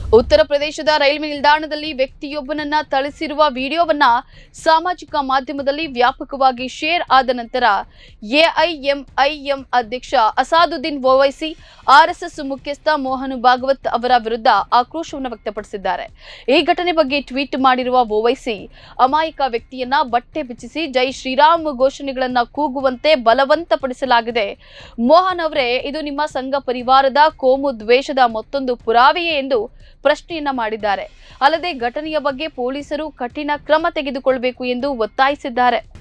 ಉತ್ತರ ಪ್ರದೇಶದ ರೈಲ್ವೆ ನಿಲ್ದಾಣದಲ್ಲಿ ವ್ಯಕ್ತಿಯೊಬ್ಬನನ್ನ ಥಳಿಸಿರುವ ವಿಡಿಯೋವನ್ನ ಸಾಮಾಜಿಕ ಮಾಧ್ಯಮದಲ್ಲಿ ವ್ಯಾಪಕವಾಗಿ ಶೇರ್ ಆದ ನಂತರ ಎಐಎಂಐಎಂ ಅಧ್ಯಕ್ಷ ಅಸಾದುದ್ದೀನ್ ಓವೈಸಿ ಆರ್ಎಸ್ಎಸ್ ಮುಖ್ಯಸ್ಥ ಮೋಹನ್ ಭಾಗವತ್ ಅವರ ವಿರುದ್ಧ ಆಕ್ರೋಶವನ್ನು ವ್ಯಕ್ತಪಡಿಸಿದ್ದಾರೆ ಈ ಘಟನೆ ಬಗ್ಗೆ ಟ್ವೀಟ್ ಮಾಡಿರುವ ಓವೈಸಿ ಅಮಾಯಕ ವ್ಯಕ್ತಿಯನ್ನ ಬಟ್ಟೆ ಬಿಚ್ಚಿಸಿ ಜೈ ಶ್ರೀರಾಮ್ ಘೋಷಣೆಗಳನ್ನ ಕೂಗುವಂತೆ ಬಲವಂತಪಡಿಸಲಾಗಿದೆ ಮೋಹನ್ ಅವರೇ ಇದು ನಿಮ್ಮ ಸಂಘ ಪರಿವಾರದ ಕೋಮು ದ್ವೇಷದ ಮತ್ತೊಂದು ಪುರಾವೆಯೇ ಎಂದು ಪ್ರಶ್ನೆಯನ್ನ ಮಾಡಿದ್ದಾರೆ ಅಲ್ಲದೆ ಘಟನೆಯ ಬಗ್ಗೆ ಪೊಲೀಸರು ಕಠಿಣ ಕ್ರಮ ತೆಗೆದುಕೊಳ್ಳಬೇಕು ಎಂದು ಒತ್ತಾಯಿಸಿದ್ದಾರೆ